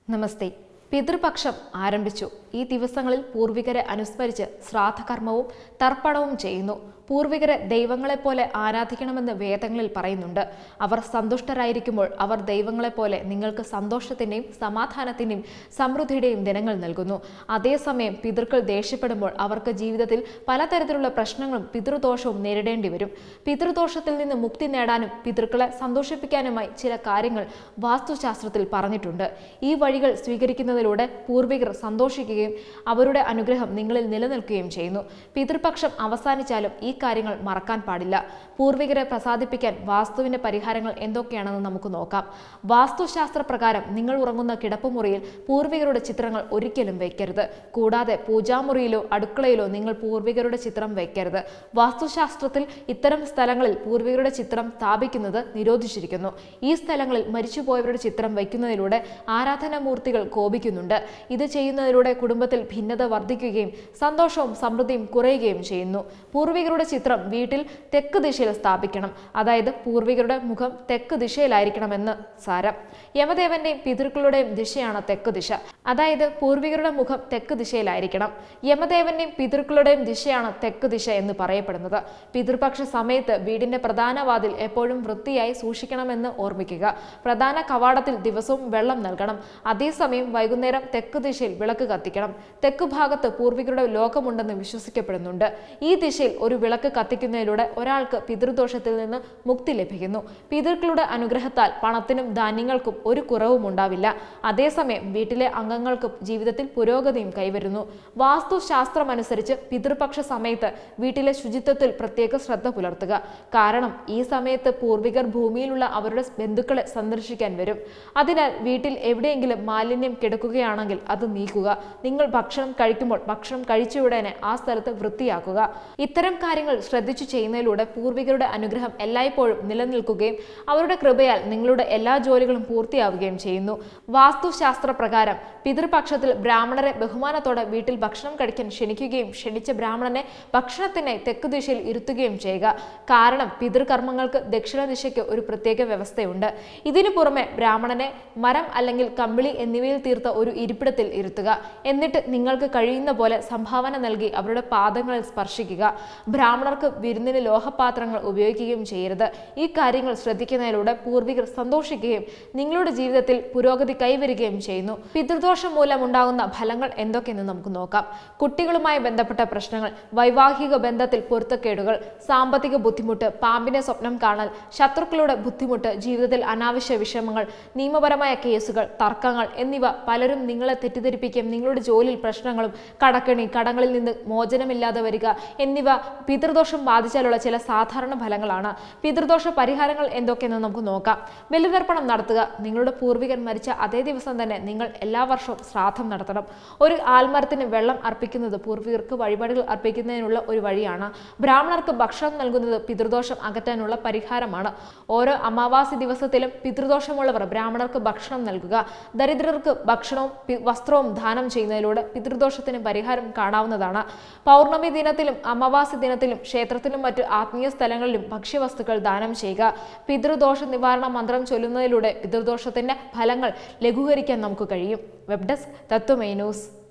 നമസ്തേ പിതൃപക്ഷം ആരംഭിച്ചു ഈ ദിവസങ്ങളിൽ പൂർവികരെ അനുസ്മരിച്ച് ശ്രാദ്ധകർമ്മവും തർപ്പണവും ചെയ്യുന്നു പൂർവികരെ ദൈവങ്ങളെപ്പോലെ ആരാധിക്കണമെന്ന് വേദങ്ങളിൽ പറയുന്നുണ്ട് അവർ സന്തുഷ്ടരായിരിക്കുമ്പോൾ അവർ ദൈവങ്ങളെപ്പോലെ നിങ്ങൾക്ക് സന്തോഷത്തിന്റെയും സമാധാനത്തിന്റെയും സമൃദ്ധിയുടെയും ദിനങ്ങൾ നൽകുന്നു അതേസമയം പിതൃക്കൾ ദേഷ്യപ്പെടുമ്പോൾ അവർക്ക് ജീവിതത്തിൽ പലതരത്തിലുള്ള പ്രശ്നങ്ങളും പിതൃദോഷവും നേരിടേണ്ടി വരും പിതൃദോഷത്തിൽ നിന്ന് മുക്തി നേടാനും പിതൃക്കളെ സന്തോഷിപ്പിക്കാനുമായി ചില കാര്യങ്ങൾ വാസ്തുശാസ്ത്രത്തിൽ പറഞ്ഞിട്ടുണ്ട് ഈ വഴികൾ സ്വീകരിക്കുന്നതിലൂടെ പൂർവികർ സന്തോഷിക്കുകയും അവരുടെ അനുഗ്രഹം നിങ്ങളിൽ നിലനിൽക്കുകയും ചെയ്യുന്നു പിതൃപക്ഷം അവസാനിച്ചാലും ഈ കാര്യങ്ങൾ മറക്കാൻ പാടില്ല പൂർവികരെ പ്രസാദിപ്പിക്കാൻ വാസ്തുവിന്റെ പരിഹാരങ്ങൾ എന്തൊക്കെയാണെന്ന് നമുക്ക് നോക്കാം വാസ്തുശാസ്ത്ര പ്രകാരം നിങ്ങൾ ഉറങ്ങുന്ന കിടപ്പുമുറിയിൽ പൂർവികരുടെ ചിത്രങ്ങൾ ഒരിക്കലും വയ്ക്കരുത് കൂടാതെ പൂജാമുറിയിലോ അടുക്കളയിലോ നിങ്ങൾ പൂർവികരുടെ ചിത്രം വയ്ക്കരുത് വാസ്തുശാസ്ത്രത്തിൽ ഇത്തരം സ്ഥലങ്ങളിൽ പൂർവികരുടെ ചിത്രം സ്ഥാപിക്കുന്നത് നിരോധിച്ചിരിക്കുന്നു ഈ സ്ഥലങ്ങളിൽ മരിച്ചുപോയവരുടെ ചിത്രം വയ്ക്കുന്നതിലൂടെ ആരാധനാമൂർത്തികൾ കോപിക്കുന്നുണ്ട് ഇത് ചെയ്യുന്നതിലൂടെ കുടുംബത്തിൽ ഭിന്നത വർദ്ധിക്കുകയും സന്തോഷവും സമൃദ്ധിയും കുറയുകയും ചെയ്യുന്നു പൂർവികരുടെ ചിത്രം വീട്ടിൽ തെക്ക് ദിശയിൽ സ്ഥാപിക്കണം അതായത് പൂർവികരുടെ മുഖം തെക്ക് ദിശയിലായിരിക്കണമെന്ന് സാരം യമദേവന്റെയും പിതൃക്കളുടെയും ദിശയാണ് തെക്ക് ദിശ അതായത് പൂർവികരുടെ മുഖം തെക്ക് ദിശയിലായിരിക്കണം യമദേവന്റെയും പിതൃക്കളുടെയും ദിശയാണ് തെക്ക് ദിശ എന്ന് പറയപ്പെടുന്നത് പിതൃപക്ഷ സമയത്ത് വീടിന്റെ പ്രധാന വാതിൽ എപ്പോഴും വൃത്തിയായി സൂക്ഷിക്കണമെന്ന് ഓർമ്മിക്കുക പ്രധാന കവാടത്തിൽ ദിവസവും വെള്ളം നൽകണം അതേസമയം വൈകുന്നേരം തെക്ക് ദിശയിൽ വിളക്ക് കത്തിക്കണം തെക്ക് ഭാഗത്ത് പൂർവികരുടെ ലോകമുണ്ടെന്ന് വിശ്വസിക്കപ്പെടുന്നുണ്ട് ഈ ദിശയിൽ ഒരു വിളക്ക് കത്തിക്കുന്നതിലൂടെ ഒരാൾക്ക് പിതൃദോഷത്തിൽ നിന്ന് മുക്തി ലഭിക്കുന്നു പിതൃക്കളുടെ അനുഗ്രഹത്താൽ പണത്തിനും ധാന്യങ്ങൾക്കും ഒരു കുറവും ഉണ്ടാവില്ല അതേസമയം വീട്ടിലെ അംഗങ്ങൾക്കും ജീവിതത്തിൽ പുരോഗതിയും കൈവരുന്നു വാസ്തുശാസ്ത്രമനുസരിച്ച് പിതൃപക്ഷ സമയത്ത് വീട്ടിലെ ശുചിത്വത്തിൽ പ്രത്യേക ശ്രദ്ധ പുലർത്തുക കാരണം ഈ സമയത്ത് പൂർവികർ ഭൂമിയിലുള്ള അവരുടെ ബന്ധുക്കളെ സന്ദർശിക്കാൻ വരും അതിനാൽ വീട്ടിൽ എവിടെയെങ്കിലും മാലിന്യം കിടക്കുകയാണെങ്കിൽ അത് നീക്കുക നിങ്ങൾ ഭക്ഷണം കഴിക്കുമ്പോൾ ഭക്ഷണം കഴിച്ചുടനെ ആ സ്ഥലത്ത് വൃത്തിയാക്കുക ഇത്തരം കാര്യങ്ങൾ ശ്രദ്ധിച്ചു ചെയ്യുന്നതിലൂടെ പൂർവികരുടെ അനുഗ്രഹം എല്ലായ്പ്പോഴും നിലനിൽക്കുകയും അവരുടെ കൃപയാൽ നിങ്ങളുടെ എല്ലാ ജോലികളും പൂർത്തിയാവുകയും ചെയ്യുന്നു വാസ്തുശാസ്ത്ര പ്രകാരം പിതൃപക്ഷത്തിൽ ബ്രാഹ്മണരെ ബഹുമാനത്തോടെ വീട്ടിൽ ഭക്ഷണം കഴിക്കാൻ ക്ഷണിക്കുകയും ക്ഷണിച്ച ബ്രാഹ്മണനെ ഭക്ഷണത്തിനായി തെക്ക് ദിശയിൽ ഇരുത്തുകയും ചെയ്യുക കാരണം പിതൃകർമ്മങ്ങൾക്ക് ദക്ഷിണ ദിശയ്ക്ക് ഒരു പ്രത്യേക വ്യവസ്ഥയുണ്ട് ഇതിനു പുറമെ ബ്രാഹ്മണനെ മരം അല്ലെങ്കിൽ കമ്പിളി എന്നിവയിൽ തീർത്ത ഒരു ഇരിപ്പിടത്തിൽ ഇരുത്തുക എന്നിട്ട് നിങ്ങൾക്ക് കഴിയുന്ന പോലെ സംഭാവന നൽകി അവരുടെ പാദങ്ങളിൽ സ്പർശിക്കുക ബ്രാഹ്മണർക്ക് വിരുന്നിന് ലോഹപാത്രങ്ങൾ ഉപയോഗിക്കുകയും ചെയ്യരുത് ഈ കാര്യങ്ങൾ ശ്രദ്ധിക്കുന്നതിലൂടെ പൂർവികർ സന്തോഷിക്കുകയും നിങ്ങളുടെ ജീവിതത്തിൽ പുരോഗതി കൈവരികയും ചെയ്യുന്നു പിതൃദോഷം മൂലം ഉണ്ടാകുന്ന ഫലങ്ങൾ എന്തൊക്കെയെന്ന് നമുക്ക് നോക്കാം കുട്ടികളുമായി ബന്ധപ്പെട്ട പ്രശ്നങ്ങൾ വൈവാഹിക ബന്ധത്തിൽ പൊരുത്തക്കേടുകൾ സാമ്പത്തിക ബുദ്ധിമുട്ട് പാമ്പിനെ സ്വപ്നം കാണൽ ശത്രുക്കളുടെ ബുദ്ധിമുട്ട് ജീവിതത്തിൽ അനാവശ്യ വിഷമങ്ങൾ നിയമപരമായ കേസുകൾ തർക്കങ്ങൾ എന്നിവ പലരും നിങ്ങളെ തെറ്റിദ്ധരിപ്പിക്കുകയും നിങ്ങളുടെ ജോലിയിൽ പ്രശ്നങ്ങളും കടക്കണി കടങ്ങളിൽ നിന്ന് മോചനമില്ലാതെ വരിക എന്നിവ പിതൃദോഷം ബാധിച്ചാലുള്ള ചില സാധാരണ ഫലങ്ങളാണ് പിതൃദോഷ പരിഹാരങ്ങൾ എന്തൊക്കെയെന്ന് നമുക്ക് നോക്കാം ബലിതർപ്പണം നടത്തുക നിങ്ങളുടെ പൂർവികൻ മരിച്ച അതേ ദിവസം തന്നെ നിങ്ങൾ എല്ലാ വർഷവും ശ്രാദ്ധം നടത്തണം ഒരു ആൽമരത്തിന് വെള്ളം അർപ്പിക്കുന്നത് പൂർവികർക്ക് വഴിപാടുകൾ അർപ്പിക്കുന്നതിനുള്ള ഒരു വഴിയാണ് ബ്രാഹ്മണർക്ക് ഭക്ഷണം നൽകുന്നത് പിതൃദോഷം അകറ്റാനുള്ള പരിഹാരമാണ് ഓരോ അമാവാസി ദിവസത്തിലും പിതൃദോഷമുള്ളവർ ബ്രാഹ്മണർക്ക് ഭക്ഷണം നൽകുക ദരിദ്രർക്ക് ഭക്ഷണവും പി- വസ്ത്രവും ദാനം ചെയ്യുന്നതിലൂടെ പിതൃദോഷത്തിന് പരിഹാരം കാണാവുന്നതാണ് പൗർണമി ദിനത്തിലും അമാവാസി ദിനത്തിലും ക്ഷേത്രത്തിലും മറ്റ് ആത്മീയ സ്ഥലങ്ങളിലും ഭക്ഷ്യവസ്തുക്കൾ ദാനം ചെയ്യുക പിതൃദോഷ നിവാരണ മന്ത്രം ചൊല്ലുന്നതിലൂടെ പിതൃദോഷത്തിന്റെ ഫലങ്ങൾ ലഘൂകരിക്കാൻ നമുക്ക് കഴിയും വെബ് ഡെസ്ക് തത്വമൈ ന്യൂസ്